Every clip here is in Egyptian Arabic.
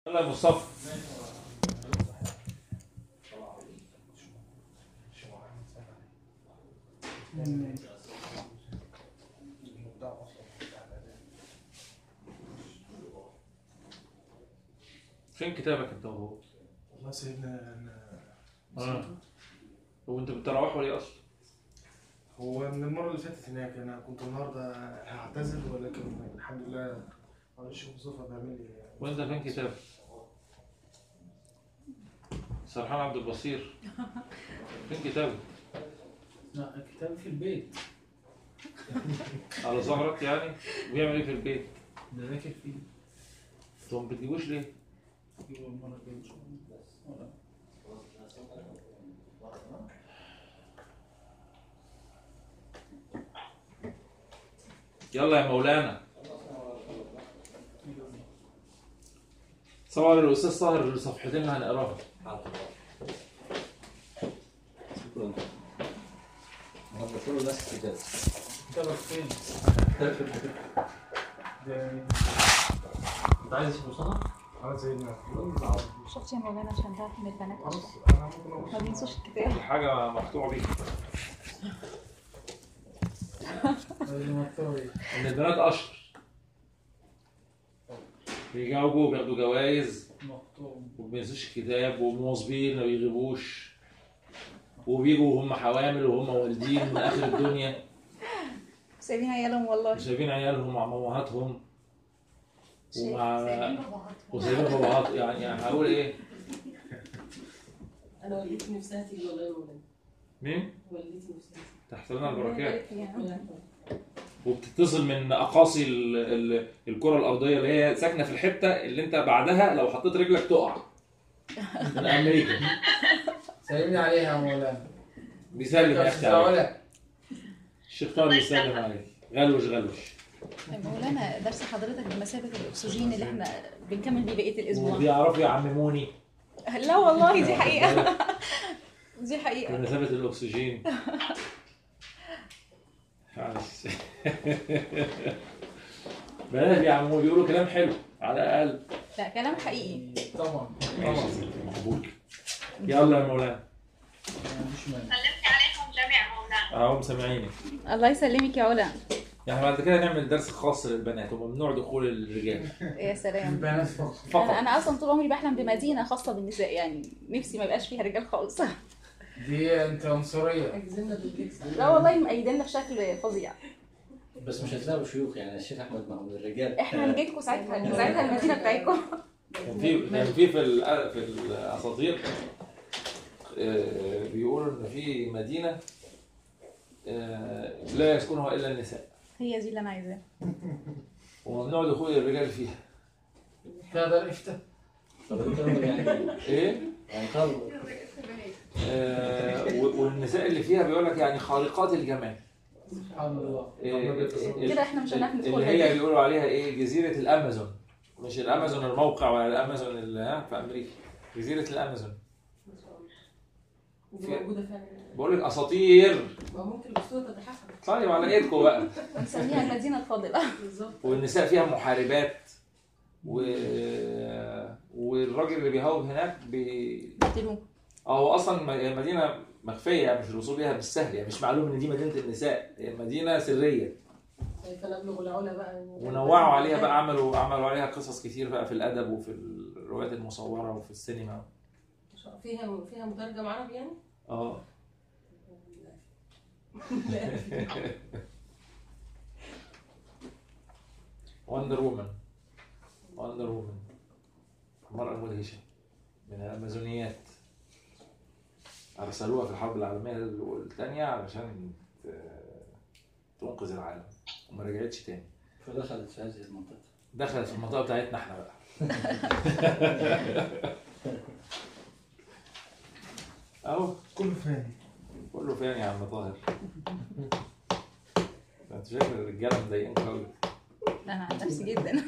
يلا يا مصطفى فين كتابك انت وهو؟ والله سيدنا انا اه هو انت بتروحوا ليه اصلا؟ هو من المره اللي فاتت هناك انا كنت النهارده هعتذر ولكن الحمد لله معلش مصطفى بيعمل لي وانت فين كتابك؟ سرحان عبد البصير فين كتابك؟ لا الكتاب في البيت على ظهرك يعني؟ بيعمل ايه في البيت؟ ده ذاكر فيه انتوا ما بتجيبوش ليه؟ يجيبه المرة الجاية إن شاء الله ولا- يلا يا مولانا صور الاستاذ طاهر الصفحتين اللي هنقراها شكرا مشهور الناس كتاب كتابك فين؟ ده انت عايز اسم مصطفى؟ على سيدنا شفت يا مولانا عشان تعرف ان البنات خلاص اشطر انا ممكن ما اقول بينسوش الكتاب حاجة مقطوع بيها لازم اختار ان البنات اشطر بيجاوبوا وبياخدوا جوائز مقطوع وما بينسوش الكتاب ومواظبين ما بيغيبوش وبيجوا وهم حوامل وهم والدين من اخر الدنيا سايبين عيالهم والله وسايبين عيالهم مع امهاتهم ومع سايبين باباهاتهم. وسايبين باباهات يعني يعني هقول ايه؟ انا والدتي نفسها تيجي والله يا مولانا مين؟ والدتي نفسها تيجي. تحت لنا البركات فيها. والله. وبتتصل من اقاصي ال- ال- الكره الارضيه اللي هي ساكنه في الحته اللي انت بعدها لو حطيت رجلك تقع من امريكا سلمني عليها يا مولانا بيسلم يا اختي عليك. ولا الشيخ طارق بيسلم عليك غلوش غلوش مولانا درس حضرتك بمثابة الأكسجين اللي احنا بنكمل بيه بقية الأسبوع وبيعرفوا يعمموني لا والله دي حقيقة دي حقيقة بمثابه الاكسجين معلش بنات بيعمموني بيقولوا كلام حلو على الاقل لا كلام حقيقي طبعا ماشي مقبول يلا يا مولانا ما عنديش مانع سلمت عليكم جميعا مولانا اهو سامعيني الله يسلمك يا علا يعني بعد كده نعمل درس خاص للبنات وممنوع دخول الرجال يا سلام البنات فقط فقط انا انا اصلا طول عمري بحلم بمدينه خاصه بالنساء يعني نفسي ما يبقاش فيها رجال خالص دي انت عنصرية اجزمنا بالجكس لا والله مأيديننا بشكل فظيع بس مش هتلاقوا شيوخ يعني الشيخ احمد معهم الرجال احنا هنجي لكم ساعتها ساعتها المدينه بتاعتكم كان في كان في في ال- في الاساطير آه، بيقولوا ان في مدينه آه، لا يسكنها الا النساء هي دي اللي انا عايزاها وممنوع دخول الرجال فيها هذا الافتاء طب انت يعني ايه يعني قالوا آه، و- والنساء اللي فيها بيقول لك يعني خارقات الجمال سبحان الله إيه، كده احنا مش هنعرف اللي ندخل هي بيقولوا عليها ايه جزيره الامازون مش الامازون الموقع ولا الامازون اللي ها في امريكا جزيره الامازون ودي موجوده فعلا بقول لك اساطير ما ممكن الاسطوره تتحقق طيب على ايدكم بقى نسميها المدينه الفاضله بالظبط والنساء فيها محاربات و... والراجل اللي بيهوب هناك بي... قتلوه اه هو اصلا م- مدينه مخفيه يعني مش الوصول ليها بالسهل يعني مش معلوم ان دي مدينه النساء هي مدينه سريه فنبلغ العلا بقى ونوعوا عليها بقى عملوا عملوا عليها قصص كتير بقى في الادب وفي الروايات المصوره وفي السينما فيها فيها مترجم عربي يعني؟ اه لا وندر وومن وندر وومن المرأة المدهشة من الأمازونيات أرسلوها في الحرب العالمية الثانية علشان ت- تنقذ العالم وما رجعتش تاني فدخلت في هذه المنطقة دخلت في المنطقة بتاعتنا احنا بقى أهو كله فاني كله فين يا عم طاهر ده انت شايف الرجالة مضايقين قوي انا عن نفسي جدا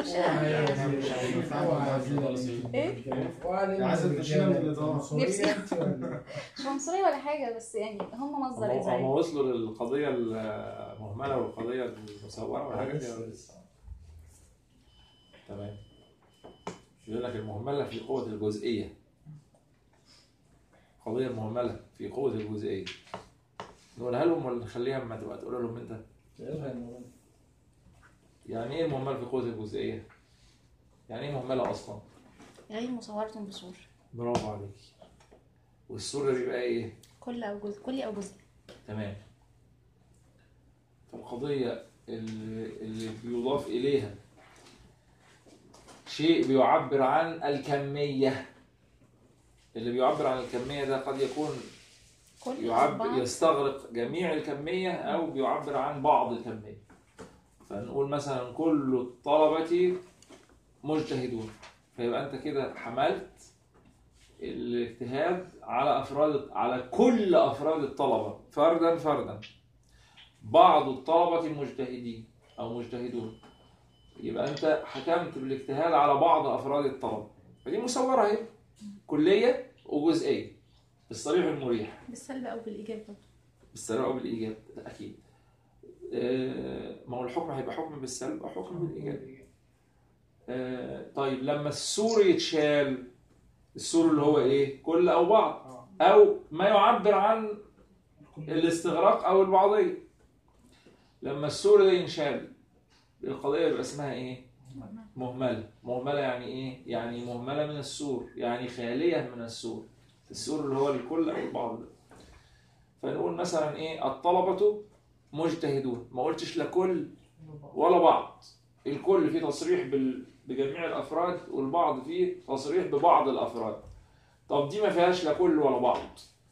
عايزة تمشينا من الإدارة. نفسي. مش عنصريه ولا حاجه بس يعني هم مصدر هم هم ازعاج وصلوا للقضية المهملة والقضية المصورة والحاجات دي ولا لسه؟ تمام يقول لك المهملة في قوة الجزئية قضية مهملة في قوة الجزئية نقولها لهم ولا نخليها اما تبقى تقول لهم انت يلا يا مولانا. يعني ايه المهملة في قوة الجزئية؟ يعني ايه مهملة اصلا؟ غير مصورة بصور برافو عليك والسر بيبقى ايه؟ كل او جزء كل او جزء تمام فالقضية اللي, اللي بيضاف إليها شيء بيعبر عن الكمية اللي بيعبر عن الكمية ده قد يكون كل يعبر أربعة يستغرق جميع الكمية أو بيعبر عن بعض الكمية فنقول مثلا كل الطلبة مجتهدون فيبقى أنت كده حملت الاجتهاد على أفراد على كل أفراد الطلبة فردا فردا بعض الطلبة مجتهدين أو مجتهدون يبقى أنت حكمت بالاجتهاد على بعض أفراد الطلبة فدي مصورة اهي كلية وجزئية بالصريح المريح بالسلب او بالايجاب برضه بالسلب او بالايجاب ده اكيد آه، ما هو الحكم هيبقى حكم بالسلب او حكم بالايجاب آه، طيب لما السور يتشال السور اللي هو ايه كل او بعض اه او ما يعبر عن الاستغراق او البعضيه لما السور ده ينشال القضيه يبقى اسمها ايه مهمله مهمله يعني ايه يعني مهمله من السور يعني خاليه من السور السور اللي هو الكل او البعض ده فنقول مثلا ايه الطلبه مجتهدون ما قلتش لا كل ولا بعض الكل فيه تصريح بال... بجميع الافراد والبعض فيه تصريح ببعض الافراد طب دي ما فيهاش لا كل ولا بعض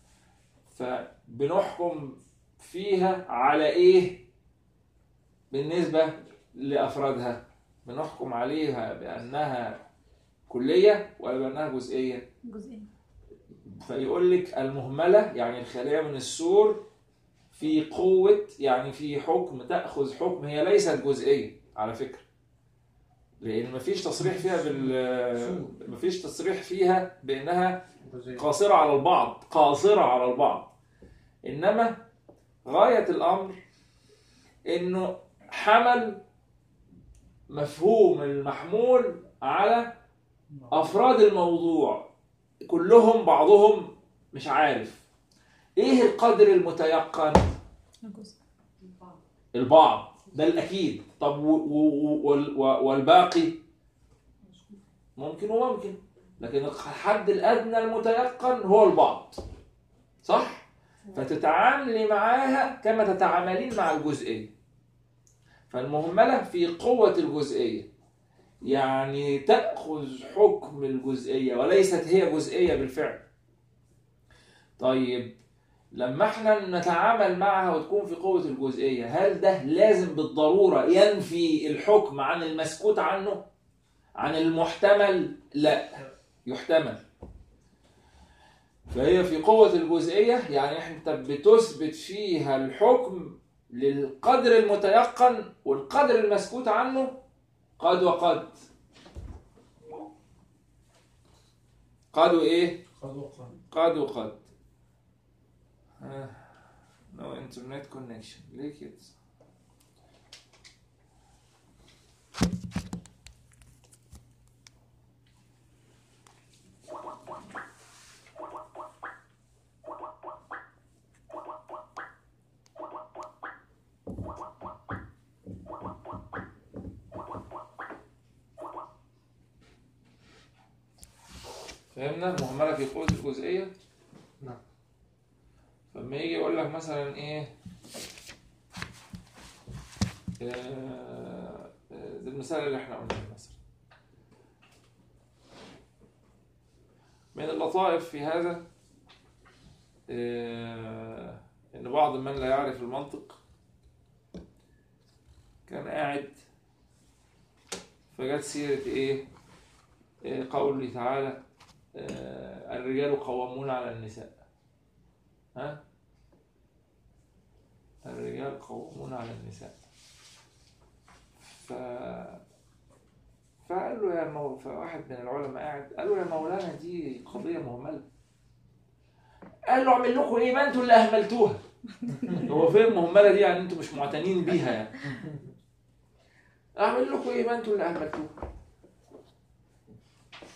فبنحكم فيها على ايه بالنسبه لافرادها بنحكم عليها بانها كليه ولا بانها جزئيه جزئين فيقول لك المهملة يعني الخالية من السور في قوة يعني في حكم تأخذ حكم هي ليست جزئية على فكرة لأن مفيش تصريح فيها بال مفيش تصريح فيها بأنها جزئية. قاصرة على البعض قاصرة على البعض إنما غاية الأمر إنه حمل مفهوم المحمول على أفراد الموضوع كلهم بعضهم مش عارف إيه القدر المتيقن الجزء البعض ده الأكيد طب و- و- وال- و- والباقي ممكن وممكن لكن الحد الأدنى المتيقن هو البعض صح؟ فتتعاملي معاها كما تتعاملين مع الجزئية فالمهملة في قوة الجزئية يعني تأخذ حكم الجزئية وليست هي جزئية بالفعل طيب لما احنا نتعامل معها وتكون في قوة الجزئية هل ده لازم بالضرورة ينفي الحكم عن المسكوت عنه عن المحتمل لا يحتمل فهي في قوة الجزئية يعني انت بتثبت فيها الحكم للقدر المتيقن والقدر المسكوت عنه قد وقد قد وايه قد وقد قد وقد آه. نو انترنت كونكشن ليه كده فهمنا مهملة في قوة الجزئية نعم. فلما يجي يقول لك مثلا ايه آه، آه، زي المثال اللي احنا قلناه مثلا من اللطائف في هذا آه، ان بعض من لا يعرف المنطق كان قاعد فجت سيرة ايه آه، قوله تعالى آه، الرجال قوامون على النساء ها الرجال قوامون على النساء ف فقال له يا مو... فواحد من العلماء قاعد قال له يا مولانا دي قضية مهملة قال له اعمل لكم ايه ما انتوا اللي اهملتوها هو فين المهملة دي يعني انتوا مش معتنين بيها يعني اعمل لكم ايه ما انتوا اللي اهملتوها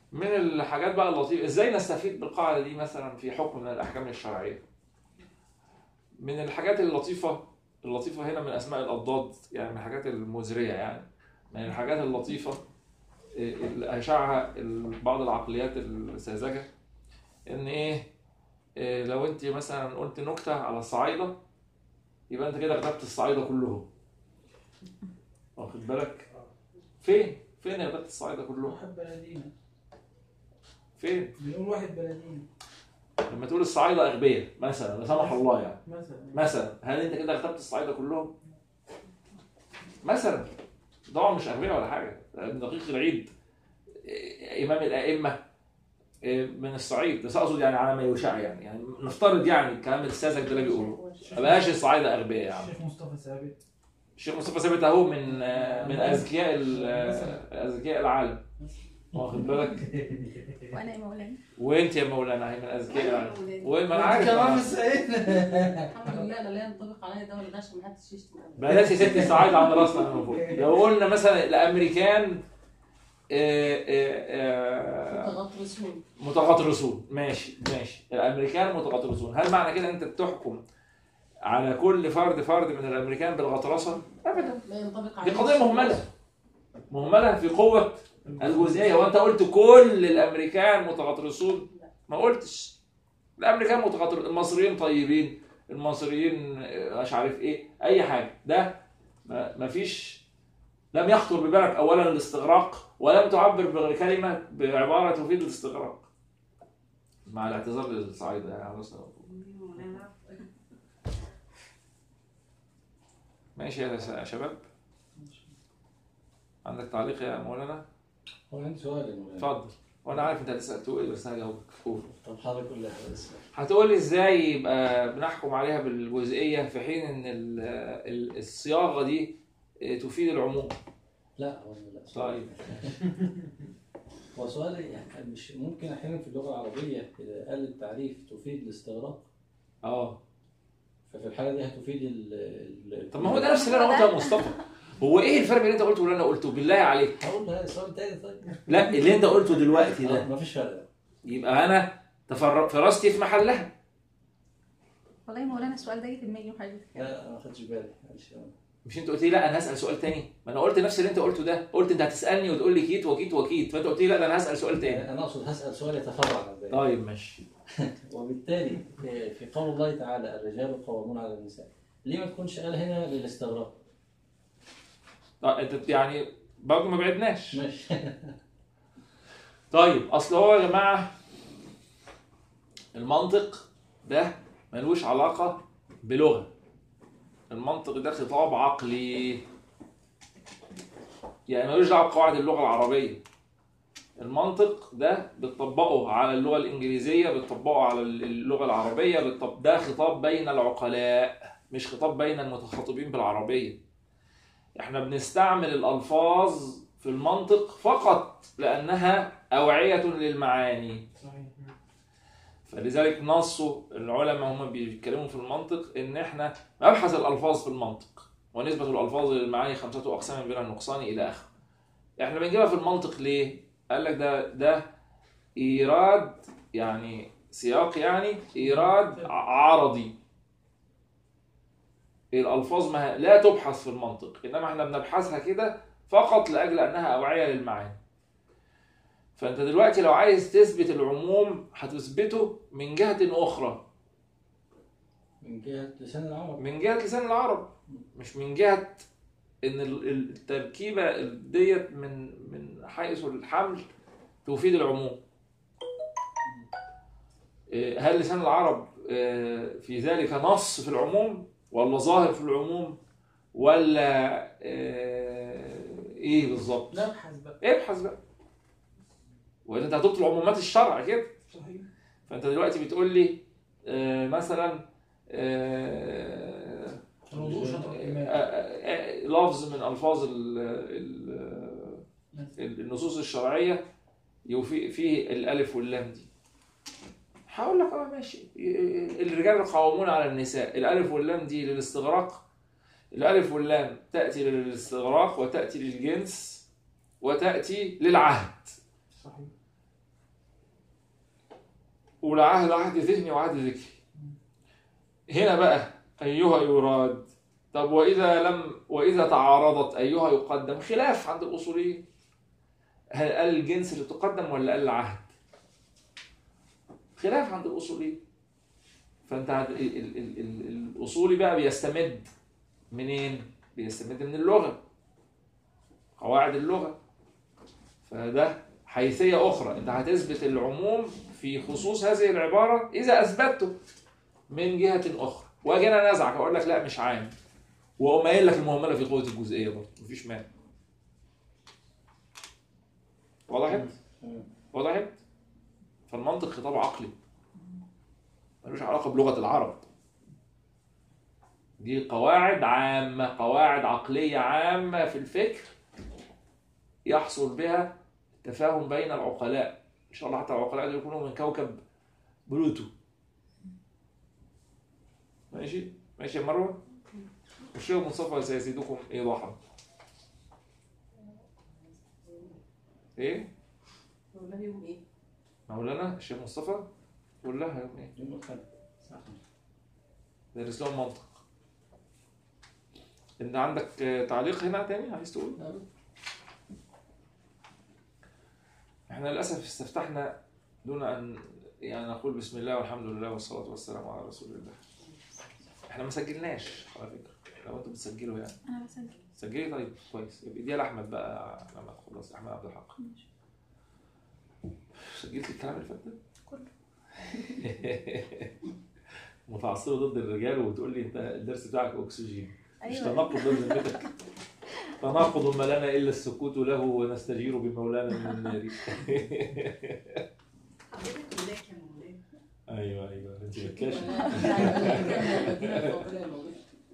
من الحاجات بقى اللطيفه ازاي نستفيد بالقاعده دي مثلا في حكم من الاحكام الشرعيه من الحاجات اللطيفه اللطيفه هنا من اسماء الاضداد يعني من الحاجات المزريه يعني من الحاجات اللطيفه إيه، اللي اشاعها ال- بعض العقليات الساذجه ان ايه إيه، لو انت مثلا قلت نكته على الصعايده يبقى انت كده غلبت الصعايده كلهم واخد بالك فين فين غلبت الصعايده كلهم واحد بلدينا فين بنقول واحد بلدينا لما تقول الصعايده اغبياء مثلا لا سمح الله يعني مثلا مثلا هل انت كده اغتبت الصعايده كلهم؟ مثلا طبعا مش اغبياء ولا حاجه ابن دقيق العيد إيه، امام الائمه إيه، من الصعيد بس اقصد يعني على ما يشاع يعني يعني نفترض يعني الكلام الساذج ده اللي بيقوله ما بقاش الصعايده اغبياء يعني الشيخ مصطفى ثابت الشيخ مصطفى ثابت اهو من آه، من اذكياء ال- آه، اذكياء العالم واخد بالك وانا يا مولانا وانت يا مولانا هي من اذكياء العالم وما انا عارف كمان آه. في السعيد الحمد لله انا لا ينطبق عليا ده ولا ده عشان ما حدش يشتم أبداً. بلاش يا ستي الصعايدة عند راسنا من فوق لو قلنا مثلا الامريكان آه، آه، آه، متغطرسون متغطرسون ماشي ماشي الامريكان متغطرسون هل معنى كده انت بتحكم على كل فرد فرد من الامريكان بالغطرسه ابدا لا ينطبق دي عليه قضيه مهمله مهمله في قوه الجزئيه وانت قلت كل الامريكان متغطرسون ما قلتش الامريكان متغطرسون المصريين طيبين المصريين آه، مش عارف ايه اي حاجه ده ما ما فيش لم يخطر ببالك اولا الاستغراق ولم تعبر بكلمه بعباره تفيد الاستغراق مع الاعتذار للصعايده يعني على راسنا ماشي يا شباب عندك تعليق يا مولانا هو عندي سؤال يا مولانا. اتفضل وانا عارف انت هتسال تقول ايه بس انا هجاوبك قول طب حضرتك قول لي بس هتقول لي ازاي يبقى بنحكم عليها بالجزئيه في حين ان ال- ال- الصياغه دي تفيد العموم لا هو لا طيب. هو سؤال يعني مش ممكن احيانا في اللغه العربيه اذا قال التعريف تفيد الاستغراق اه ففي الحاله دي هتفيد ال ال- طب ما هو ده نفس اللي انا قلته يا مصطفى هو ايه الفرق بين اللي انت قلته واللي انا قلته بالله عليك هقول له سؤال تاني طيب لا اللي انت قلته دلوقتي آه، ده مفيش فرق يبقى انا تفر... فراستي في محلها والله يا مولانا السؤال ده جه في دماغي وحاجه لا انا ما خدتش بالي معلش مش انت قلت لي لا انا هسال سؤال تاني ما انا قلت نفس اللي انت قلته ده قلت انت هتسالني وتقول لي كيت وكيت وكيت فانت قلت لي لا ده انا هسال سؤال تاني انا اقصد هسال سؤال يتفرع عن ذلك طيب ماشي وبالتالي في- في قول الله تعالى الرجال قوامون على النساء ليه ما تكونش قال هنا للاستغراق طيب انت يعني برضه ما بعدناش ماشي طيب اصل هو يا جماعه المنطق ده ملوش علاقه بلغه المنطق ده خطاب عقلي يعني ملوش دعوه بقواعد اللغه العربيه المنطق ده بتطبقه على اللغه الانجليزيه بتطبقه على اللغه العربيه بتطب... ده خطاب بين العقلاء مش خطاب بين المتخاطبين بالعربيه احنا بنستعمل الالفاظ في المنطق فقط لانها اوعيه للمعاني صحيح فلذلك نصوا العلماء هم بيتكلموا في المنطق ان احنا نبحث الالفاظ في المنطق ونسبة الالفاظ للمعاني خمسة اقسام بلا نقصان الى اخره. احنا بنجيبها في المنطق ليه؟ قال لك ده ده ايراد يعني سياق يعني ايراد عرضي. الالفاظ ما لا تبحث في المنطق انما احنا بنبحثها كده فقط لاجل انها اوعية للمعاني. فانت دلوقتي لو عايز تثبت العموم هتثبته من جهة اخرى من جهه لسان العرب من جهة لسان العرب مش من جهة ان ال- ال- التركيبة ديت من من حيث الحمل تفيد العموم إيه، هل لسان العرب آه، في ذلك نص في العموم ولا ظاهر في العموم ولا آه، ايه بالظبط نبحث بقى ابحث بقى وانت انت هتبطل عمومات الشرع كده صحيح فانت دلوقتي بتقول لي آه، مثلا آه، الوضوء شطر آه، الإيمان آه، لفظ من الفاظ ال- ال- النصوص الشرعيه يفي فيه الالف واللام دي هقول لك اه ماشي الرجال قوامون على النساء الالف واللام دي للاستغراق الالف واللام تاتي للاستغراق وتاتي للجنس وتاتي للعهد صحيح والعهد عهد ذهني وعهد ذكري هنا بقى أيها يراد طب وإذا لم وإذا تعارضت أيها يقدم خلاف عند الأصوليين هل قال الجنس اللي تقدم ولا قال العهد خلاف عند الأصوليين فأنت هت- ال- ال- ال- ال- الأصولي بقى بيستمد منين؟ بيستمد من اللغة قواعد اللغة فده حيثية أخرى أنت هتثبت العموم في خصوص هذه العبارة إذا أثبته من جهة أخرى وأجي أنا أنازعك أقول لك لا مش عام وأقوم قايل لك المهملة في قوة الجزئية برضه مفيش مانع وضحت؟ وضحت؟ فالمنطق خطاب عقلي ملوش علاقة بلغة العرب دي قواعد عامة قواعد عقلية عامة في الفكر يحصل بها تفاهم بين العقلاء إن شاء الله حتى العقلاء دول يكونوا من كوكب بلوتو ماشي ماشي يا مروة والشيخ مصطفى سيزيدكم إيضاحا إيه والله يوم ايه؟ مولانا الشيخ مصطفى قول لها يوم إيه يوم الأحد الساعة 5 درس لهم منطق انت عندك آه، تعليق هنا تاني عايز تقول احنا للاسف استفتحنا دون ان يعني نقول بسم الله والحمد لله والصلاه والسلام على رسول الله احنا ما سجلناش على فكره لو انتوا بتسجلوا يعني انا بسجل سجلي طيب كويس يبقى اديها لاحمد بقى لما تخلص احمد عبد الحق سجلت الكلام اللي فات ده؟ كله. متعصبه ضد الرجال وبتقول لي انت الدرس بتاعك اكسجين مش ايوه تناقض ضد ذمتك تناقض ما لنا الا السكوت له ونستجير بمولانا من النار حضرتك ولاك يا مولانا ايوه ايوه انت بتكاشف المدينة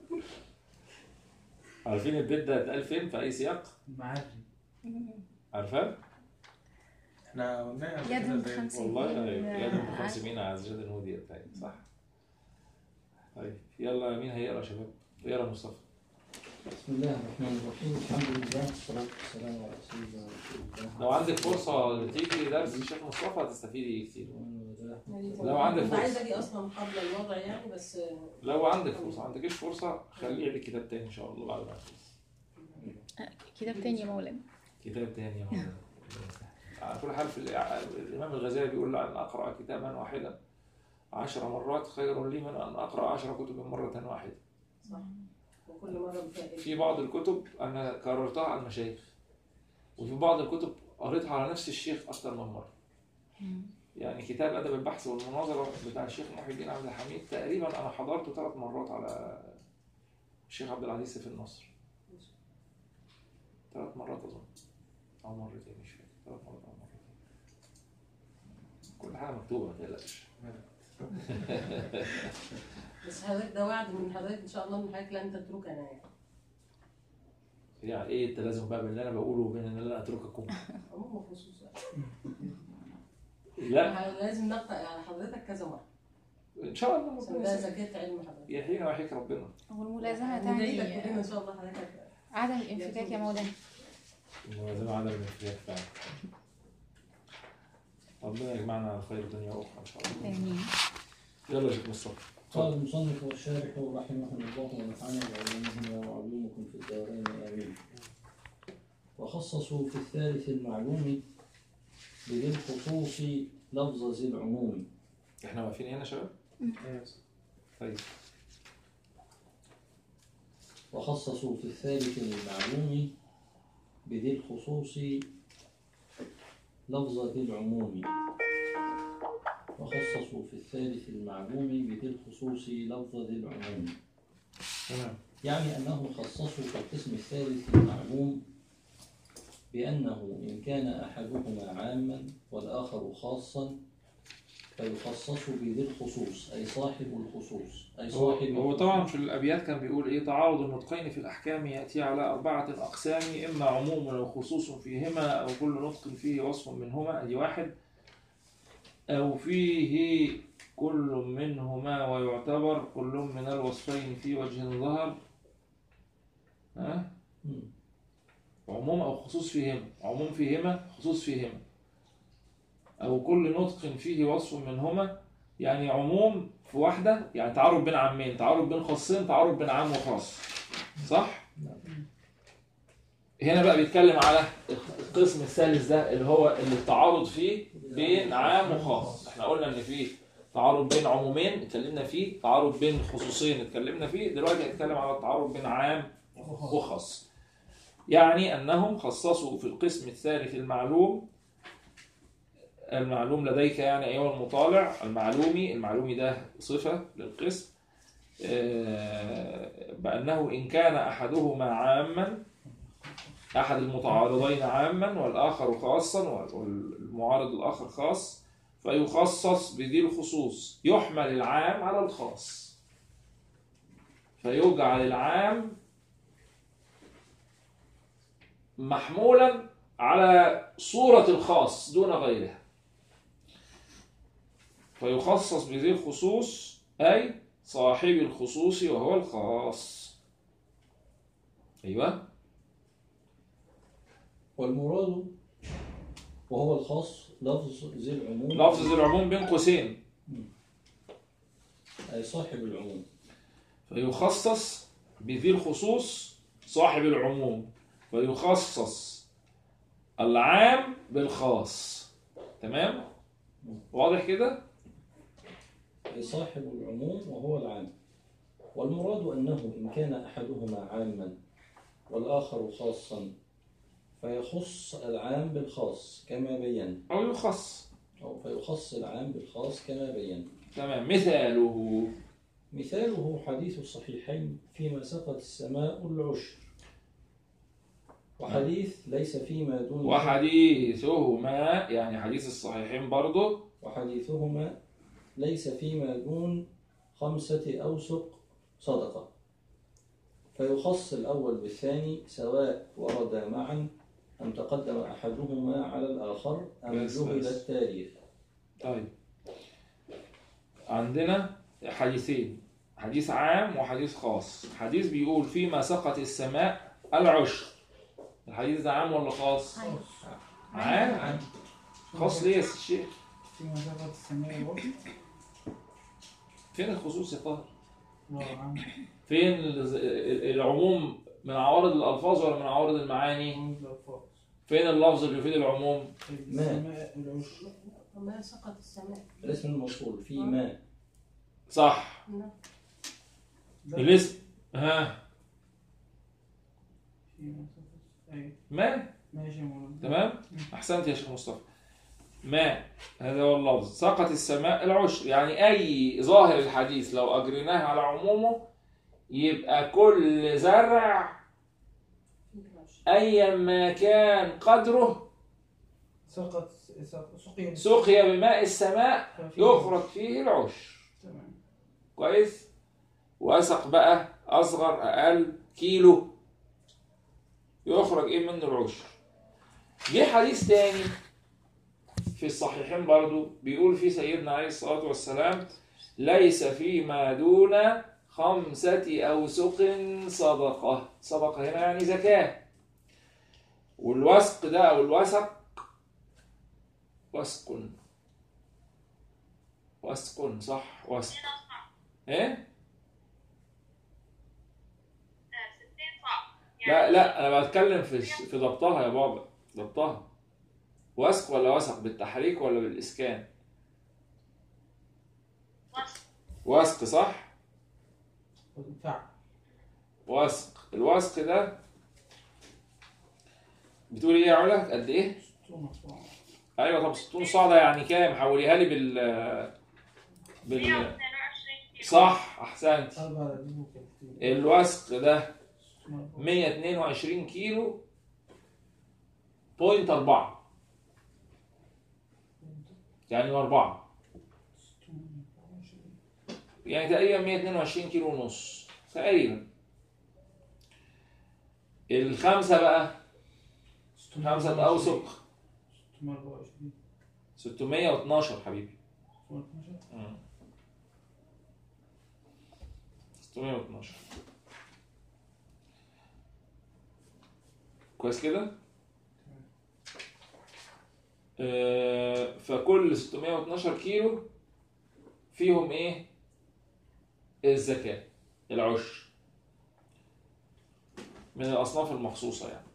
عارفين البيت ده اتقال فين في اي سياق؟ معادي عارفاه؟ احنا قلنا قبل يد كده من زي- خمسين والله مين، ايوه آه، يا من عارف. 50 عز جد الهودية بتاعي صح طيب يلا مين هيقرا يا شباب؟ اقرا مصطفى بسم الله الرحمن الرحيم الحمد لله والصلاة والسلام على رسول الله رسول الله لو عندك فرصة تيجي درس الشيخ مصطفى هتستفيدي كتير لو لو عندك كنت فرصة. عايزه اجي اصلا قبل الوضع يعني بس لو عندك فرصة ما عندكش فرصة خليه يعمل كتاب تاني إن شاء الله بعد ما يخلص كتاب تاني يا مولانا كتاب تاني يا مولانا على كل حال في الإع- الإمام الغزالي بيقول أن أقرأ كتابا واحدا عشر مرات خير لي من أن أقرأ عشر كتب مرة واحدة صح وكل مره بفائده في بعض الكتب أنا كررتها على المشايخ وفي بعض الكتب قريتها على نفس الشيخ أكثر من مرة يعني كتاب أدب البحث والمناظرة بتاع الشيخ محي الدين عبد الحميد تقريبا أنا حضرته ثلاث مرات على الشيخ عبد العزيز سيف النصر ثلاث مرات أظن أو مرتين مش فاكر ثلاث مرات أو مرتين كل حاجة مكتوبة ما تقلقش بس حضرتك ده وعد من حضرتك ان شاء الله من حضرتك لن تتركنا يعني يعني إيه التلازم بقى بين اللي أنا بقوله وبين إن أنا أترككم عموما خصوصا لا لازم نقطع على حضرتك كذا مره إن شاء الله عشان ربنا ده يسهل. زكاه علم حضرتك يحيينا ويحييك ربنا والملازمة ندعي لك كلنا تعني ان شاء الله حضرتك عدم الانفكاك يا مولانا الموازنة عدم الانفلات فعلا ربنا يجمعنا على خير الدنيا واخرى ان شاء الله آمين يلا يا شيخ مصطفى قال المصنف والشارح رحمه الله ونفعنا بعلومهما وعلومكم في الدارين آمين وخصصوا في الثالث المعلوم بذي الخصوص لفظ ذي العموم احنا واقفين هنا يا شباب طيب وخصصوا في الثالث المعلوم بذي الخصوص لفظ ذي العموم وخصصوا في الثالث المعلوم بذي الخصوص لفظ ذي العموم تمام يعني أنهم خصصوا في القسم الثالث المعلوم بأنه إن كان أحدهما عاما والآخر خاصا فيخصص بذي الخصوص أي صاحب الخصوص أي هو, صاحب هو طبعا في الابيات كان بيقول ايه تعارض النطقين في الاحكام ياتي على اربعه اقسام اما عموم او خصوص فيهما او كل نطق فيه وصف منهما ادي واحد او فيه كل منهما ويعتبر كل من الوصفين في وجه ظهر ها مم. عموم او خصوص فيهما عموم فيهما خصوص فيهما أو كل نطق فيه وصف منهما يعني عموم في واحدة يعني تعارض بين عامين تعارض بين خاصين تعارض بين عام وخاص صح؟ هنا بقى بيتكلم على القسم الثالث ده اللي هو اللي التعارض فيه بين عام وخاص احنا قلنا ان في تعارض بين عمومين اتكلمنا فيه تعارض بين خصوصين اتكلمنا فيه دلوقتي هنتكلم على التعارض بين عام وخاص يعني انهم خصصوا في القسم الثالث المعلوم المعلوم لديك يعني ايها المطالع المعلومي المعلومي ده صفة للقسم آه، بأنه إن كان أحدهما عاما أحد المتعارضين عاما والآخر خاصا والمعارض الآخر خاص فيخصص بذي الخصوص يحمل العام على الخاص فيجعل العام محمولا على صورة الخاص دون غيرها فيخصص بذي الخصوص أي صاحب الخصوص وهو الخاص أيوه والمراد وهو الخاص لفظ ذي العموم لفظ ذي العموم بين قوسين أي صاحب العموم فيخصص بذي الخصوص صاحب العموم ويخصص العام بالخاص تمام واضح كده أي صاحب العموم وهو العام والمراد أنه إن كان أحدهما عاما والآخر خاصا فيخص العام بالخاص كما بين او يخص أو فيخص العام بالخاص كما بين تمام مثاله مثاله حديث الصحيحين فيما سقط السماء العشر وحديث ليس فيما دون وحديثهما يعني حديث الصحيحين برضه وحديثهما ليس فيما دون خمسة أوسق صدقة فيخص الأول بالثاني سواء وردا معا أم تقدم أحدهما على الآخر أم بس جهل بس. التاريخ طيب عندنا حديثين حديث عام وحديث خاص حديث بيقول فيما سقط السماء العشر الحديث ده عام ولا خاص عام خاص ليه يا سي الشيخ في مسافة السماء الوسط فين الخصوص يا طاهر وعن فين ال- ال- العموم من عوارض الالفاظ ولا من عوارض المعاني عمود الألفاظ فين اللفظ اللي يفيد العموم السماء العشر وما سقط السماء الاسم الموصول في ما صح نعم. ده الاسم ها في مسافة أي ما ماشي يا مولانا تمام احسنت يا شيخ مصطفى ما هذا هو اللفظ سقط السماء العشر يعني اي ظاهر الحديث لو اجريناه على عمومه يبقى كل زرع في العشر. ايا ما كان قدره سقط سقط سقي سقي بماء السماء ففي- يخرج فيه العشر تمام كويس وسق بقى اصغر اقل كيلو يخرج ايه منه العشر جه حديث تاني في الصحيحين برضو بيقول فيه سيدنا عليه الصلاة والسلام ليس فيما دون خمسة أوسق صدقة صدقة هنا يعني زكاة والوسق ده أو الوسق وسق وسق صح وسق ايه ستين صعب لا لا انا بتكلم في في ضبطها يا بابا ضبطها وسق ولا وسق بالتحريك ولا بالاسكان وسط وسق صح فعل وسق الوسق ده بتقول ايه يا علا قد ايه ستون أصبع. ايوه طب 60 صاع ده يعني كام حوليها لي بال بال 122 كيلو صح احسنت أربع رغيف وكلتين الوسق ده ستون أربعة. 122 كيلو بوينت أربعة يعني أربعة ستون أربعة وعشرين. يعني تقريبا 122 كيلو ونص تقريبا الخمسة بقى ستون خمسة أربعة وعشرين. أوسق ستون أربعة وعشرين. 612 حبيبي ستون اتناشر. مم. 612 كويس كده؟ آه، فكل 612 كيلو فيهم ايه الزكاة العشر من الأصناف المخصوصة يعني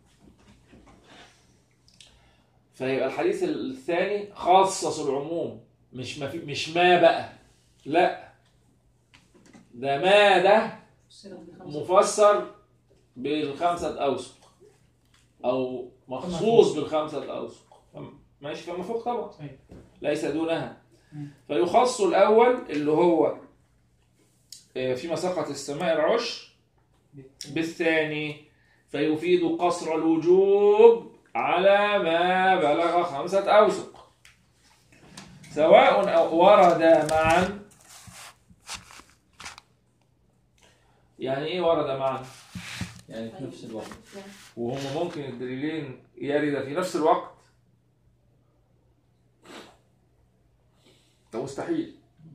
فيبقى الحديث الثاني خصص العموم مش ما في مش ما بقى لا ده ما ده مفسر بالخمسة أوسق أو مخصوص بالخمسة أوسق فم- ماشي فما فوق طبعا صحيح. ليس دونها مم. فيخص الأول اللي هو آه، فيما سقط السماء العشر بالثاني فيفيد قصر الوجوب على ما بلغ خمسة أوسق سواء أو ورد معا يعني إيه ورد معا؟ يعني في نفس الوقت وهم ممكن الدليلين يرد في نفس الوقت ده مستحيل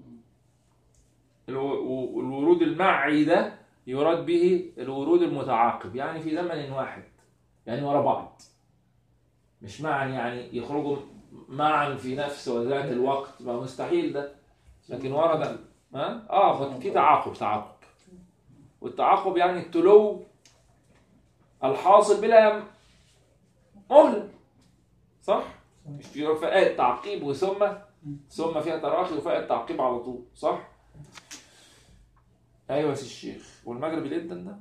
الو- و- الورود المعي ده يراد به الورود المتعاقب يعني في زمن واحد يعني ورا بعض مش معا يعني يخرجوا معا في نفس وذات الوقت ما مستحيل ده لكن ورد ها اه في تعاقب تعاقب والتعاقب يعني التلو الحاصل بلا مهلة صح؟ مش في فئات تعقيب وثم ثم فيها تراخي وفئة تعقيب على طول صح؟ ايوه يا سي الشيخ والمغرب جدا ده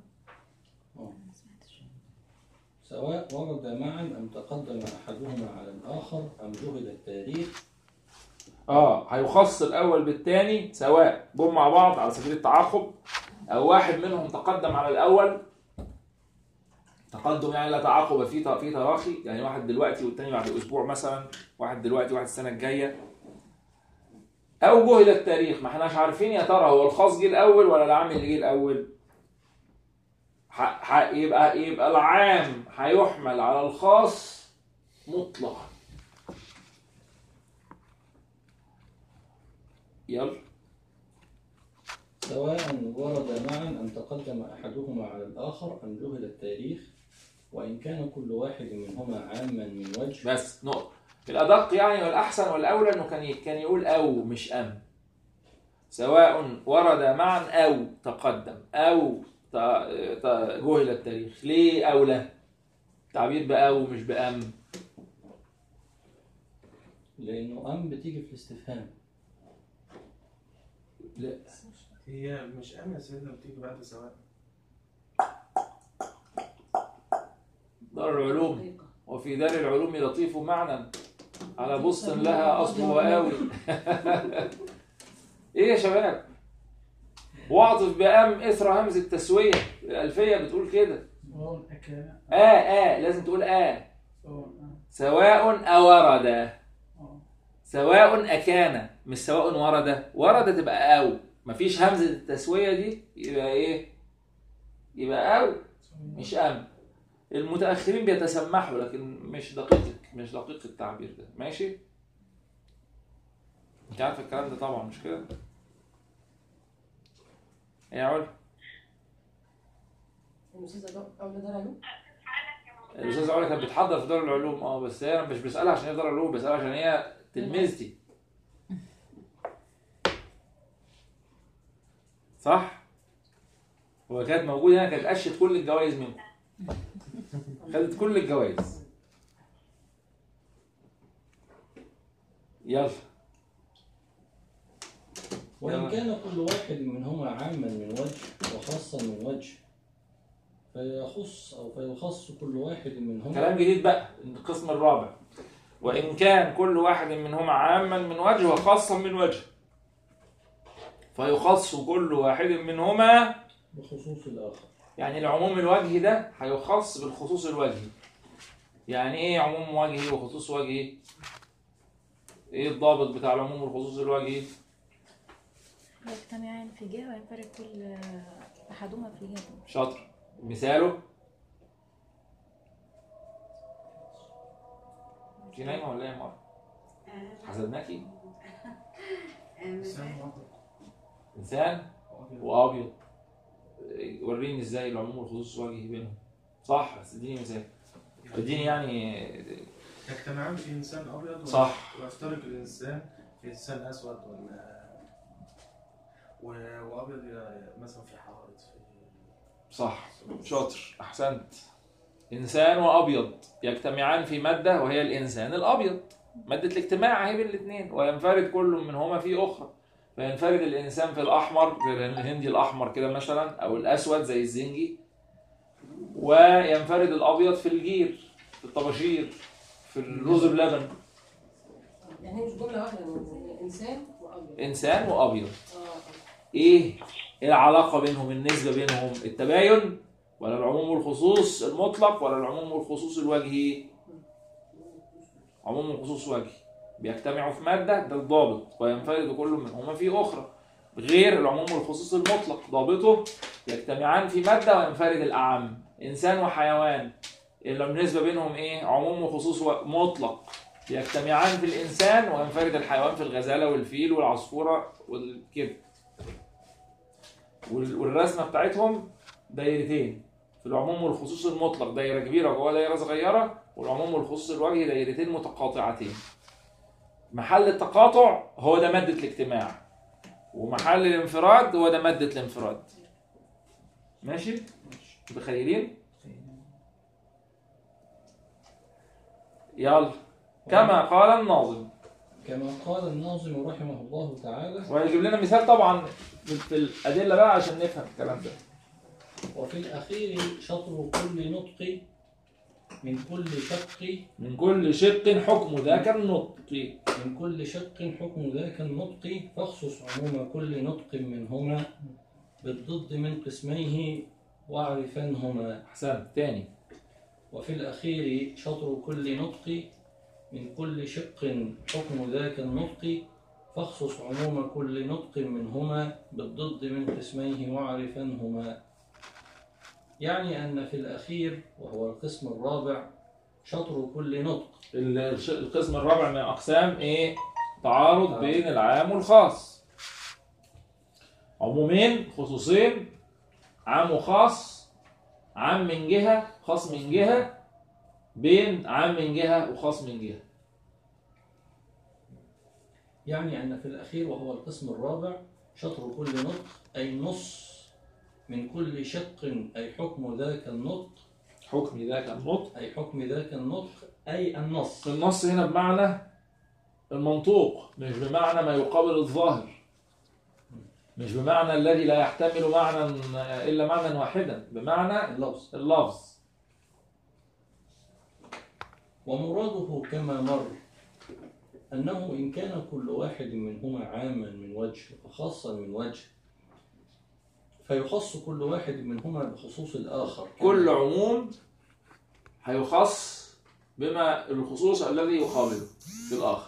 سواء ورد معا أم تقدم أحدهما على الآخر أم جهل التاريخ اه هيخص الاول بالثاني سواء جم مع بعض على سبيل التعاقب او واحد منهم تقدم على الاول تقدم يعني لا تعاقب فيه في تراخي يعني واحد دلوقتي والتاني بعد اسبوع مثلا واحد دلوقتي واحد السنه الجايه او جهل التاريخ ما احناش عارفين يا ترى هو الخاص جه الاول ولا العام اللي جه الاول ح... ح... يبقى يبقى العام هيحمل على الخاص مطلقا يلا سواء ورد معا أم تقدم أحدهما على الآخر أم جهل التاريخ وإن كان كل واحد منهما عاما من وجه بس نقطة الأدق يعني والأحسن والأولى إنه كان ي- كان يقول أو مش أم سواء ورد معا أو تقدم أو ت- ت- جهل التاريخ ليه أو لا تعبير بأو مش بأم لأنه أم بتيجي في الاستفهام لا هي مش أمن سيدنا بتيجي بعد سواء دار العلوم وفي دار العلوم لطيف معنى على بسط لها أصل وآوي إيه يا شباب واعطف بأم إثر همز التسوية الألفية بتقول كده سواء أكان آه آه لازم تقول آه سواء سواء أورد آه. سواء أكان مش سواء ورد ورد تبقى أو مفيش همزة التسوية دي يبقى إيه يبقى أو مش أم المتأخرين بيتسمحوا لكن مش دقيق مش دقيق التعبير ده ماشي انت عارف الكلام ده طبعا مش كده يا علا الاستاذه اولاد دار علوم الاستاذ علا كانت بتحضر في دار العلوم اه بس هي انا مش بسالها عشان هي في دار العلوم بسالها عشان هي تلميذتي صح هو كانت موجوده هنا كانت قشت كل الجوائز منكم خدت كل الجوائز يلا وإن تمام. كان كل واحد منهما عاما من وجه وخاصا من وجه فيخص أو فيخص كل واحد منهما كلام جديد بقى القسم الرابع وإن كان كل واحد منهما عاما من وجه وخاصا من وجه فيخص كل واحد منهما بخصوص الآخر يعني العموم الوجهي ده هيخص بالخصوص الوجهي يعني ايه عموم وجهي وخصوص وجهي ايه الضابط بتاع العموم والخصوص الوجهي يجتمعان في جهة وينفرد كل أحدهما في جهة شاطر مثاله انت نايمه ولا ايه يا مره حسدناكي إنسان واحد. انسان وابيض إيه، وريني ازاي العموم والخصوص وجهي بينهم صح بس اديني مثال اديني يعني يجتمعان في انسان ابيض ولا- صح. ويفترق الانسان في انسان اسود ولا و- وابيض ي- مثلا في حائط في صح شاطر احسنت انسان وابيض يجتمعان في ماده وهي الانسان الابيض ماده الاجتماع هي بين الاثنين وينفرد كل منهما في اخرى فينفرد الانسان في الاحمر زي الهندي الاحمر كده مثلا او الاسود زي الزنجي وينفرد الابيض في الجير في الطباشير في الرز بلبن يعني هي مش جمله واحده يعني انسان وابيض انسان وابيض اه ايه العلاقه بينهم النسبه بينهم التباين ولا العموم والخصوص المطلق ولا العموم والخصوص الوجهي عموم والخصوص وجهي بيجتمعوا في ماده ده الضابط وينفرد كل منهما في اخرى غير العموم والخصوص المطلق ضابطه يجتمعان في ماده وينفرد الاعم انسان وحيوان اللي النسبه بينهم ايه عموم وخصوص و- مطلق يجتمعان في الانسان وينفرد الحيوان في الغزاله والفيل والعصفوره والكده وال- والرسمه بتاعتهم دايرتين في العموم والخصوص المطلق دايره كبيره جوه دايره صغيره والعموم والخصوص الوجهي دايرتين متقاطعتين محل التقاطع هو ده ماده الاجتماع ومحل الانفراد هو ده ماده الانفراد ماشي متخيلين يلا كما قال الناظم كما قال الناظم رحمه الله تعالى وهيجيب لنا مثال طبعا في في الادله بقى عشان نفهم الكلام ده وفي الأخير شطر كل نطق من كل شق من كل شق حكم ذاك النطق من كل شق حكم ذاك النطق فاخصص عموم كل نطق منهما بالضد من قسميه واعرفنهما احسنت تاني وفي الأخير شطر كل نطق من كل شق حكم ذاك النطق فاخصص عموم كل نطق منهما بالضد من قسميه واعرفنهما يعني أن في الأخير وهو القسم الرابع شطر كل نطق الش- القسم الرابع من اقسام ايه تعارض آه. بين العام والخاص عمومين خصوصين عام وخاص عام من جهه خاص من جهه بين عام من جهه وخاص من جهه يعني أن في الأخير وهو القسم الرابع شطر كل نطق أي نص من كل شق أي حكم ذاك النطق حكم ذاك النطق أي حكم ذاك النطق أي النص النص هنا بمعنى المنطوق مش بمعنى ما يقابل الظاهر مش بمعنى الذي لا يحتمل معنى الا معنى واحدا بمعنى اللفظ اللفظ ومراده كما مر أنه إن كان كل واحد منهما عاما من وجه وخاصا من وجه فيخص كل واحد منهما بخصوص الآخر كل عموم هيخص بما الخصوص الذي يقابله في الآخر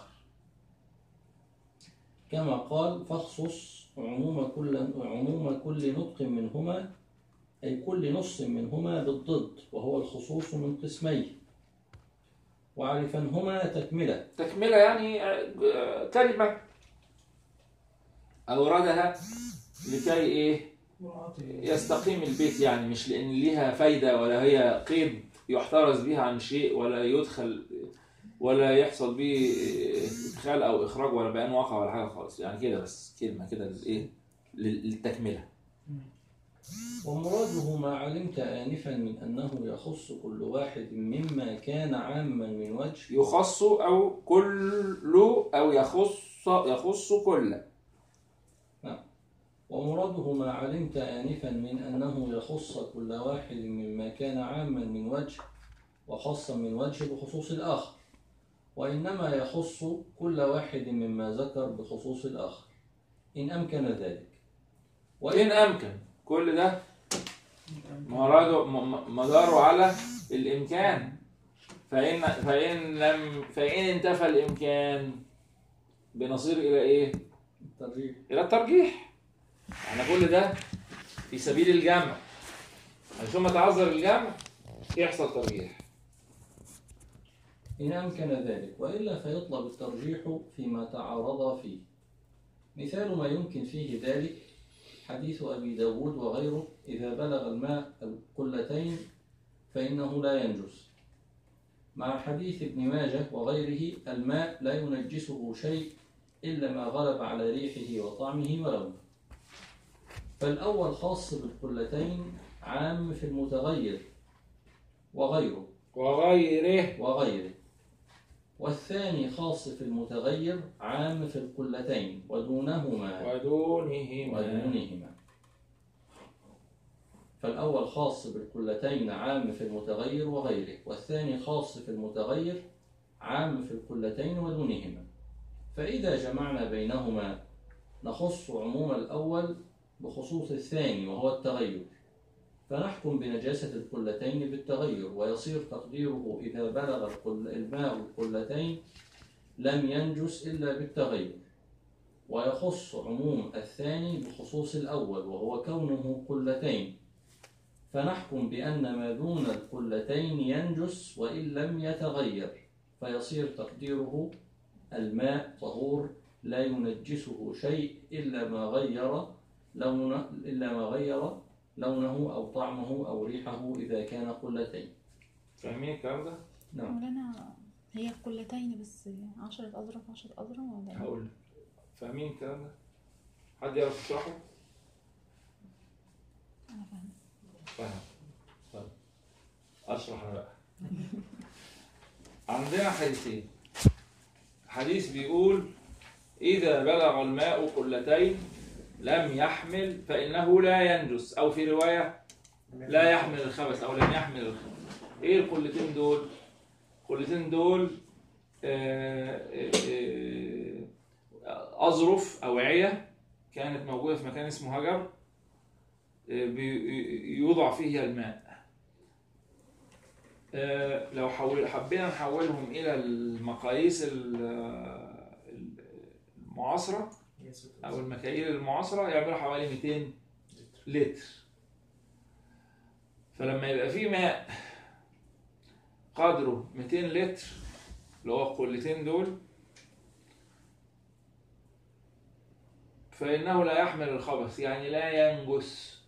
كما قال فاخصص عموم كل عموم كل نطق منهما أي كل نص منهما بالضد وهو الخصوص من قسمين وعرفنهما تكملة تكملة يعني آه، كلمة أوردها لكي إيه يستقيم البيت يعني مش لأن ليها فايدة ولا هي قيد يحترز بها عن شيء ولا يدخل ولا يحصل به إدخال أو إخراج ولا بيان واقع ولا حاجة خالص يعني كده بس كلمة كده للإيه لل- للتكملة ومراده ما علمت آنفا من أنه يخص كل واحد مما كان عاما من وجه يخص أو كل أو يخص يخص كل ومراده ما علمت آنفا من أنه يخص كل واحد مما كان عاما من وجه وخاصا من وجه بخصوص الآخر وإنما يخص كل واحد مما ذكر بخصوص الآخر إن أمكن ذلك وإن أمكن كل ده مراده م- م- مداره على الإمكان فإن فإن لم فإن انتفى الإمكان بنصير إلى إيه؟ الترجيح إلى الترجيح احنا كل ده في سبيل الجمع ثم تعذر الجمع يحصل ترجيح إن أمكن ذلك وإلا فيطلب الترجيح فيما تعارضا فيه مثال ما يمكن فيه ذلك حديث أبي داود وغيره إذا بلغ الماء القلتين فإنه لا ينجس مع حديث ابن ماجه وغيره الماء لا ينجسه شيء إلا ما غلب على ريحه وطعمه ولونه فالأول خاص بالقلتين عام في المتغير وغيره وغيره وغيره والثاني خاص في المتغير عام في القلتين ودونهما ودونهما ودونهما فالأول خاص بالقلتين عام في المتغير وغيره والثاني خاص في المتغير عام في القلتين ودونهما فإذا جمعنا بينهما نخص عموم الأول بخصوص الثاني وهو التغير فنحكم بنجاسة القلتين بالتغير ويصير تقديره إذا بلغ القل- الماء القلتين لم ينجس إلا بالتغير ويخص عموم الثاني بخصوص الأول وهو كونه قلتين فنحكم بأن ما دون القلتين ينجس وإن لم يتغير فيصير تقديره الماء طهور لا ينجسه شيء إلا ما غير لون إلا ما غير لونه أو طعمه أو ريحه إذا كان قلتين فاهمين الكلام ده؟ نعم مولانا هي قلتين بس عشرة أذرع عشرة أذرع ولا إيه؟ هقول لك. فاهمين الكلام ده؟ حد يعرف يشرحه؟ أنا فاهمة فاهم طيب اشرح أنا بقى عندنا حديثين حديث بيقول إذا بلغ الماء قلتين لم يحمل فإنه لا ينجس أو في رواية لا يحمل الخبث أو لم يحمل الخبث إيه القلتين دول؟ القلتين دول آه، آه، آه، أظرف أوعية كانت موجودة في مكان اسمه هجر بي- يوضع فيه الماء آه، لو حول حبينا نحولهم إلى المقاييس ال- المعاصرة أو المكاييل المعاصرة يعملوا حوالي 200 لتر فلما يبقى فيه ماء قدره 200 لتر اللي هو القلتين دول فإنه لا يحمل الخبث يعني لا ينجس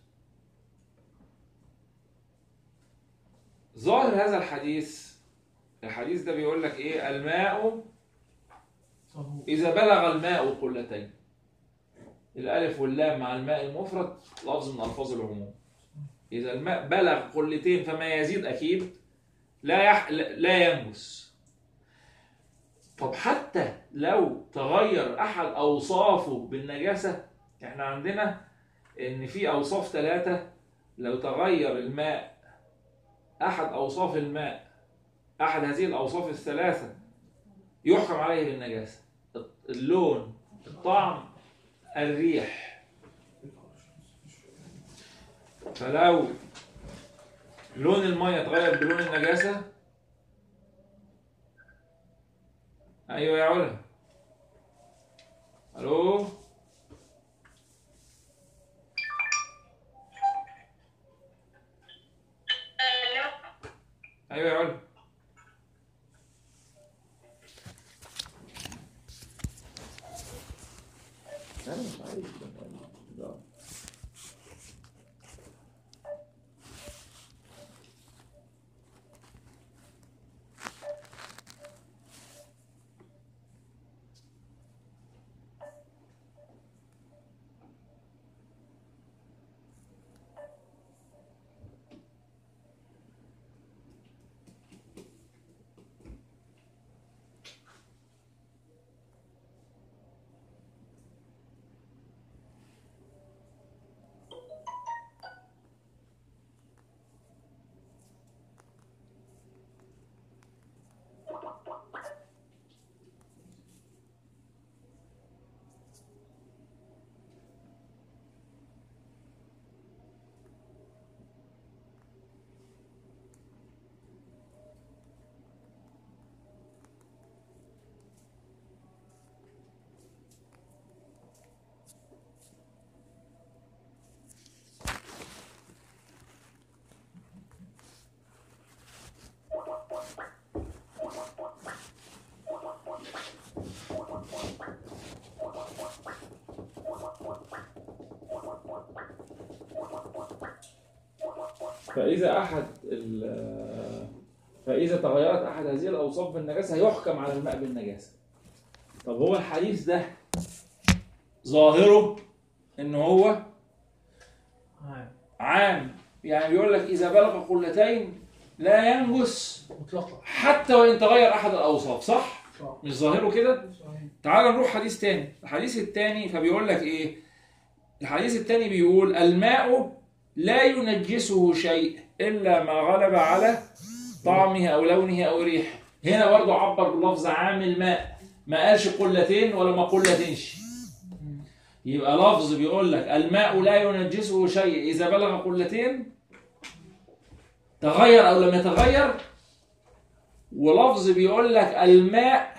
ظاهر هذا الحديث الحديث ده بيقول لك ايه الماء طهور اذا بلغ الماء قلتين الالف واللام مع الماء المفرد لفظ من الفاظ العموم اذا الماء بلغ قلتين فما يزيد اكيد لا يح... لا ينجس طب حتى لو تغير احد اوصافه بالنجاسه احنا عندنا ان في اوصاف ثلاثه لو تغير الماء احد اوصاف الماء احد هذه الاوصاف الثلاثه يحكم عليه بالنجاسه اللون الطعم الريح فلو لون الميه اتغير بلون النجاسه ايوه يا علا الو الو ايوه يا علا انا مش عايز لا. فإذا أحد ال- فإذا تغيرت أحد هذه الأوصاف بالنجاسة هيحكم على الماء بالنجاسة طب هو الحديث ده ظاهره إن هو عام يعني بيقول لك إذا بلغ قلتين لا ينجس مطلقة حتى وإن تغير أحد الأوصاف صح؟ صح مش ظاهره كده؟ صحيح تعال نروح حديث تاني الحديث التاني فبيقول لك ايه الحديث التاني بيقول الماء لا ينجسه شيء الا ما غلب على طعمه او لونه او ريحه هنا برضو عبر بلفظ عام الماء ما قالش قلتين ولا ما قلتينش يبقى لفظ بيقول لك الماء لا ينجسه شيء اذا بلغ قلتين تغير او لم يتغير ولفظ بيقول لك الماء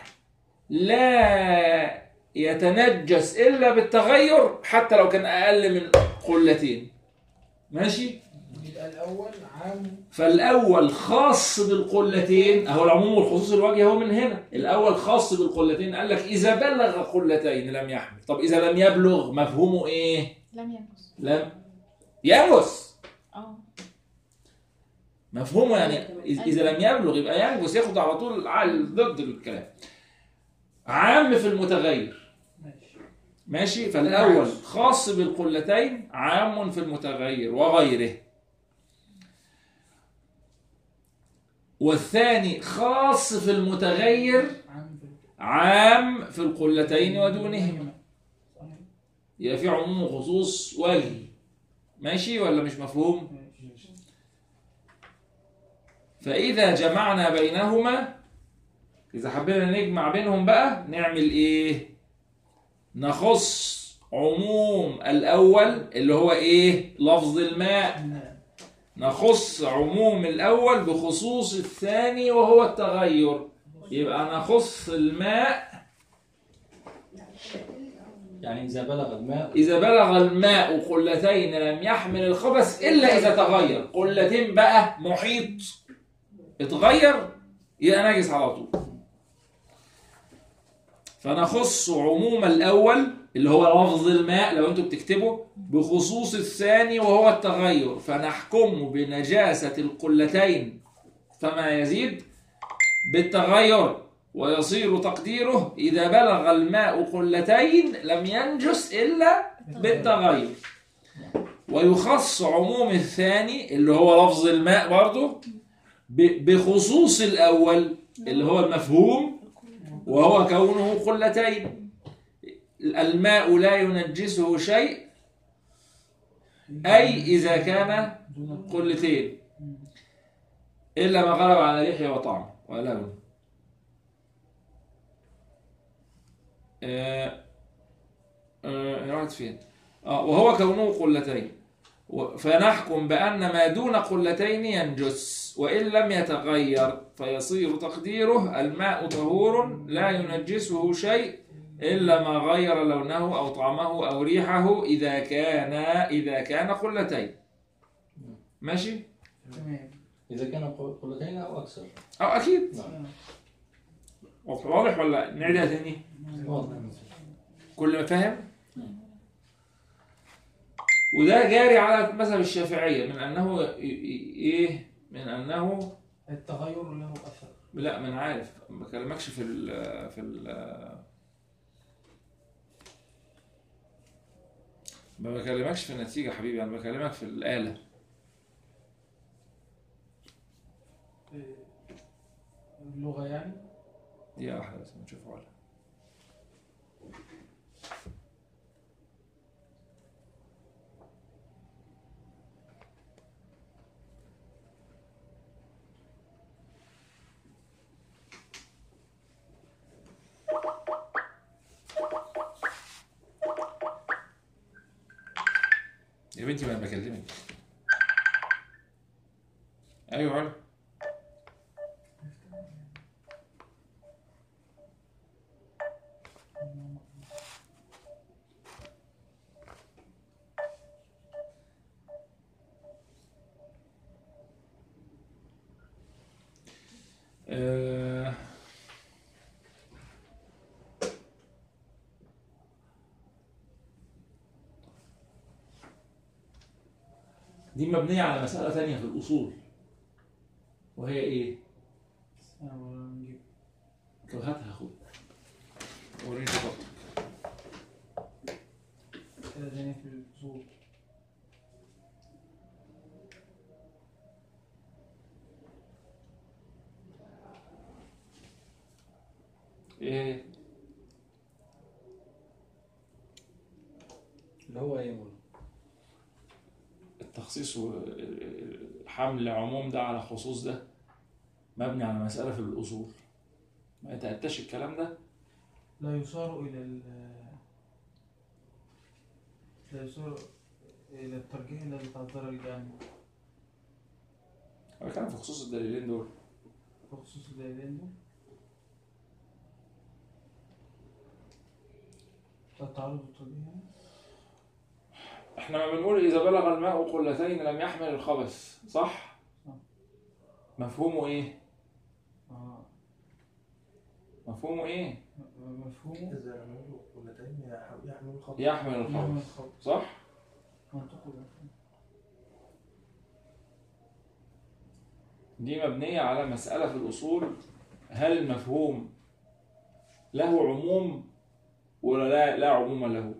لا يتنجس الا بالتغير حتى لو كان اقل من قلتين ماشي يبقى الأول عام فالاول خاص بالقلتين اهو العموم والخصوص الوجه هو من هنا الاول خاص بالقلتين قال لك اذا بلغ قلتين لم يحمل طب اذا لم يبلغ مفهومه ايه لم ينقص لم ينجس اه مفهومه يعني إذ- اذا لم يبلغ يبقى ينجس ياخد على طول على ضد الكلام عام في المتغير ماشي ماشي فالاول خاص بالقلتين عام في المتغير وغيره والثاني خاص في المتغير عام في عام في القلتين ودونهما صحيح يبقى في عموم وخصوص وجهي ماشي ولا مش مفهوم ماشي فإذا جمعنا بينهما إذا حبينا نجمع بينهم بقى نعمل إيه؟ نخص عموم الأول اللي هو إيه؟ لفظ الماء نعم نخص عموم الأول بخصوص الثاني وهو التغير يبقى نخص الماء يعني إذا بلغ الماء إذا بلغ الماء قلتين لم يحمل الخبث إلا إذا تغير قلتين بقى محيط اتغير يبقى نجس على طول فنخص عموم الأول اللي هو لفظ الماء لو انتوا بتكتبوا بخصوص الثاني وهو التغير فنحكم بنجاسة القلتين فما يزيد بالتغير ويصير تقديره إذا بلغ الماء قلتين لم ينجس إلا بالتغير ويخص عموم الثاني اللي هو لفظ الماء برضه ب- بخصوص الأول اللي هو المفهوم وهو كونه قلتين الماء لا ينجسه شيء أي إذا كان دون قلتين إلا ما غلب على ريحه وطعمه ولونه آه آه راحت فين؟ آه وهو كونه قلتين و- فنحكم بأن ما دون قلتين ينجس وإن لم يتغير فيصير تقديره الماء طهور لا ينجسه شيء إلا ما غير لونه أو طعمه أو ريحه إذا كان إذا كان قلتين ماشي؟ تمام إذا كان قلتين أو أكثر أو أكيد نعم واضح واضح ولا نعيدها تاني؟ واضح كل ما فاهم؟ وده جاري على مذهب الشافعية من أنه ي- ي- إيه؟ من أنه التغير له أثر لا ما أنا عارف ما بكلمكش في ال في ال ما بكلمكش في النتيجة يا حبيبي أنا بكلمك في الآلة اللغة يعني دقيقة واحدة بس نشوفها ولا يا بنتي ما انا بكلمك ايوه علا آه، دي مبنية على مسألة ثانية في الأصول وهي إيه؟ طب هاتها يا اخويا وريني خطك كده تاني في الأصول ايه هي؟ اللي هو ايه مولانا؟ التخصيص وحمل عموم ده على خصوص ده مبني على مسألة في الأصول ما يتأتاش الكلام ده لا يصار إلى ال لا يصار إلى الترجيح الذي تعذر الجامع أنا بتكلم في خصوص الدليلين دول بخصوص الدليلين دول التعرض والترجيح يعني احنا ما بنقول إذا بلغ الماء قلتين لم يحمل الخبث صح؟ صح. مفهومه إيه؟ آه مفهومه إيه؟ م- مفهومه إذا عملوا قلتين يح- يحملوا الخبر يحمل يعمل الخبث الخبر صح؟ منطقه مفهوم دي مبنية على مسألة في الأصول هل المفهوم له عموم ولا لا, لا عموم له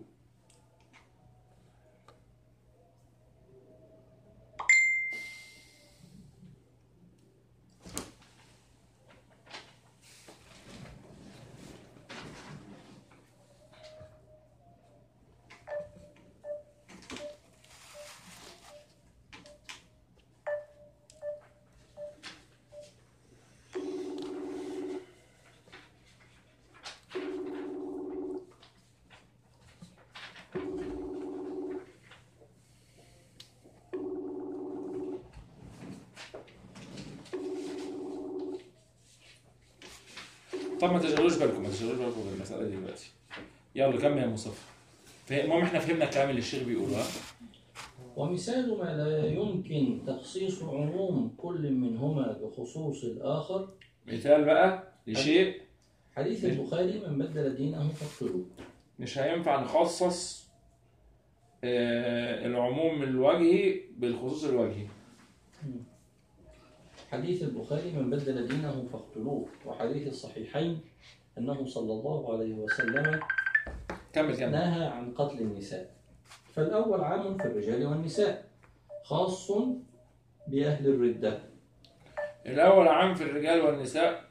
طب ما تشغلوش بالكم ما تشغلوش بالكم بالمسألة دي دلوقتي يلا كمل يا مصطفى فه- المهم احنا فهمنا الكلام اللي الشيخ بيقوله ها ومثال ما لا يمكن تخصيص عموم كل منهما بخصوص الآخر مثال بقى لشيء حديث البخاري من بدل دينه فاقتلوه مش هينفع نخصص آه، العموم الوجهي بالخصوص الوجهي حديث البخاري من بدل دينه فاقتلوه وحديث الصحيحين أنه صلى الله عليه وسلم كمل كمل نهى عن قتل النساء فالأول عام في الرجال والنساء خاص بأهل الردة الأول عام في الرجال والنساء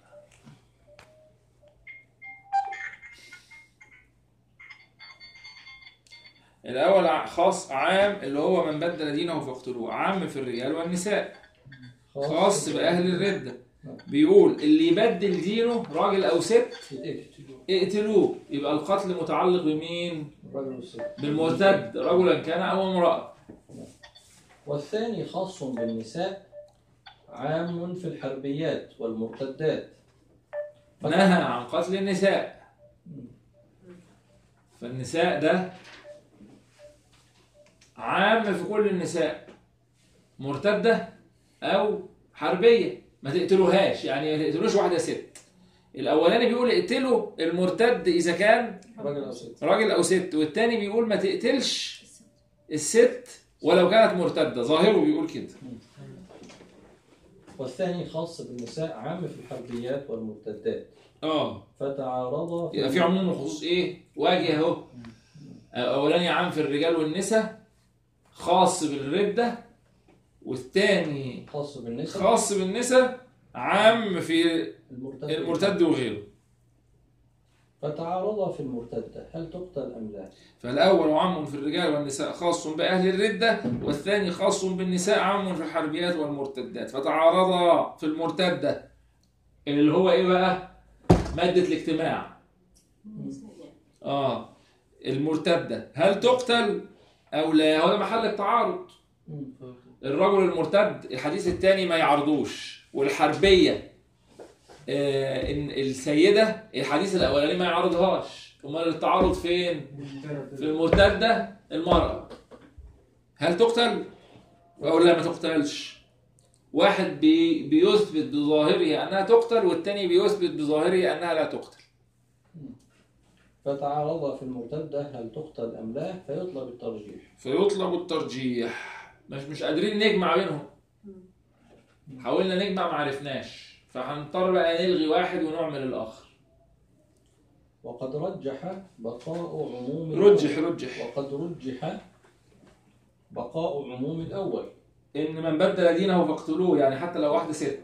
الأول ع- خاص عام اللي هو من بدل دينه فاقتلوه عام في الرجال والنساء خاص بأهل الردة بيقول اللي يبدل دينه راجل أو ست اقتلوه اقتلوه يبقى القتل متعلق بمين؟ الرجل والست بالمرتد رجلا كان أو امرأة والثاني خاص بالنساء عام في الحربيات والمرتدات نهى عن قتل النساء فالنساء ده عام في كل النساء مرتدة أو حربية ما تقتلوهاش يعني ما تقتلوش واحدة ست الأولاني بيقول اقتلوا المرتد إذا كان رجل أو ست راجل أو ست والتاني بيقول ما تقتلش الست ولو كانت مرتدة ظاهره بيقول كده والثاني خاص بالنساء عام في الحربيات والمرتدات اه فتعارضا يبقى في عموم وخصوص ايه؟ واجه اهو اولاني عام في الرجال والنساء خاص بالردة والتاني خاص بالنساء خاص بالنساء عام في المرتد المرتد وغيره فتعارضا في المرتدة هل تقتل أم لا؟ فالأول عام في الرجال والنساء خاص بأهل الردة والثاني خاص بالنساء عام في الحربيات والمرتدات فتعارضا في المرتدة اللي هو إيه بقى؟ مادة الاجتماع آه المرتدة هل تقتل أو لا؟ هو ده محل التعارض الرجل المرتد الحديث الثاني ما يعرضوش والحربية آه إن السيدة الحديث الأولاني ما يعرضهاش أمال التعارض فين؟ في المرتدة المرأة هل تقتل أو لا ما تقتلش واحد بي بيثبت بظاهره أنها تقتل والتاني بيثبت بظاهره أنها لا تقتل فتعارضا في المرتدة هل تقتل أم لا؟ فيطلب الترجيح فيطلب الترجيح مش مش قادرين نجمع بينهم حاولنا نجمع ما عرفناش فهنضطر بقى نلغي واحد ونعمل الآخر وقد رجح بقاء عموم رجح رجح وقد رجح بقاء عموم الأول ان من بدل دينه فاقتلوه يعني حتى لو واحده ست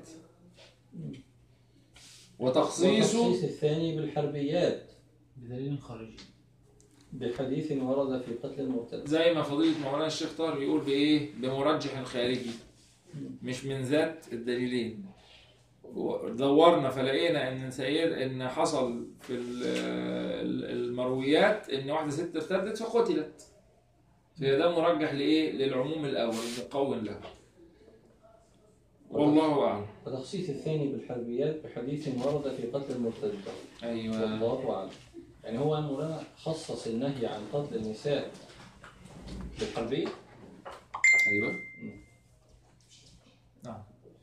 وتخصيصه وتخصيص الثاني بالحربيات بدليل خارجي بحديث ورد في قتل المرتد زي ما فضيله مولانا الشيخ طاهر بيقول بايه بمرجح خارجي مش من ذات الدليلين دورنا فلقينا ان سيد ان حصل في ال- ال- المرويات ان واحده ست ارتدت فقتلت فهي ده مرجح لايه للعموم الاول مقوم له والله اعلم وتخصيص الثاني بالحربيات بحديث ورد في قتل المرتد ايوه والله أعلم يعني هو مولانا خصص النهي عن قتل النساء بالحربية ايوه نعم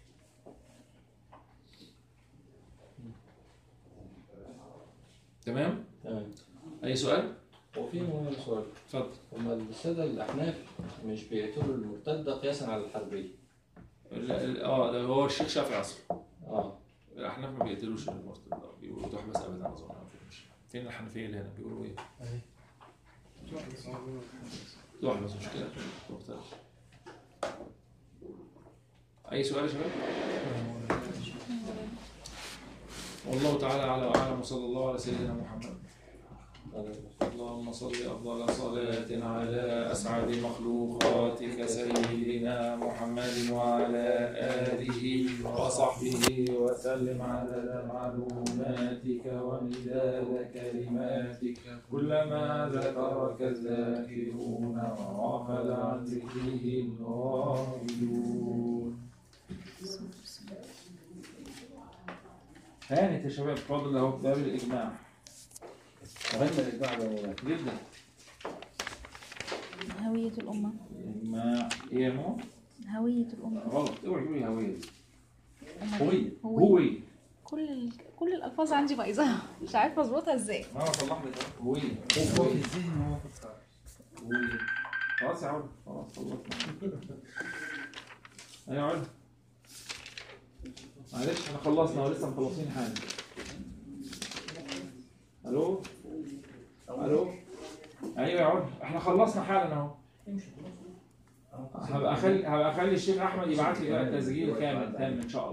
تمام تمام اي سؤال وفي مهم سؤال اتفضل هما السادة الأحناف مش بيقتلوا المرتدة قياسا على الحربية ال- ال- اه ده هو الشيخ شافعي اصلا اه الاحناف ما بيقتلوش المرتد ده بيقولوا تحبس ابدا اظن ما فيهمش فين الحنفيه اللي هنا بيقولوا ايه؟ تحبس مش كده؟ تقتل. اي سؤال يا شباب؟ والله تعالى اعلى واعلم وصلى الله على سيدنا محمد اللهم صل افضل صلاه على اسعد مخلوقاتك سيدنا محمد وعلى اله وصحبه وسلم عدد معلوماتك ومداد كلماتك كلما ذكرك الذاكرون وغفل عن ذكره الغافلون هانت يا شباب فاضل اهو باب الاجماع مهم الاجماع ده والله جدا هوية الأمة اجماع ايه يا مو؟ هوية الأمة غلط اوعي تقولي هويه دي أمال هويه هوية. هويه كل ال... كل الألفاظ عندي بايظة مش عارفة أظبطها إزاي ما انا صلح لك أهو. هويه هو في هويه الذهن هو في الفعل هويه خلاص يا عم خلاص خلصنا ايوه يا عم معلش احنا خلصنا ولسه مخلصين حاجه الو الو ايوه يا عم احنا خلصنا حالا اهو هبقى اخلي هبقى اخلي الشيخ احمد يبعت لي بقى التسجيل كامل تام ان شاء الله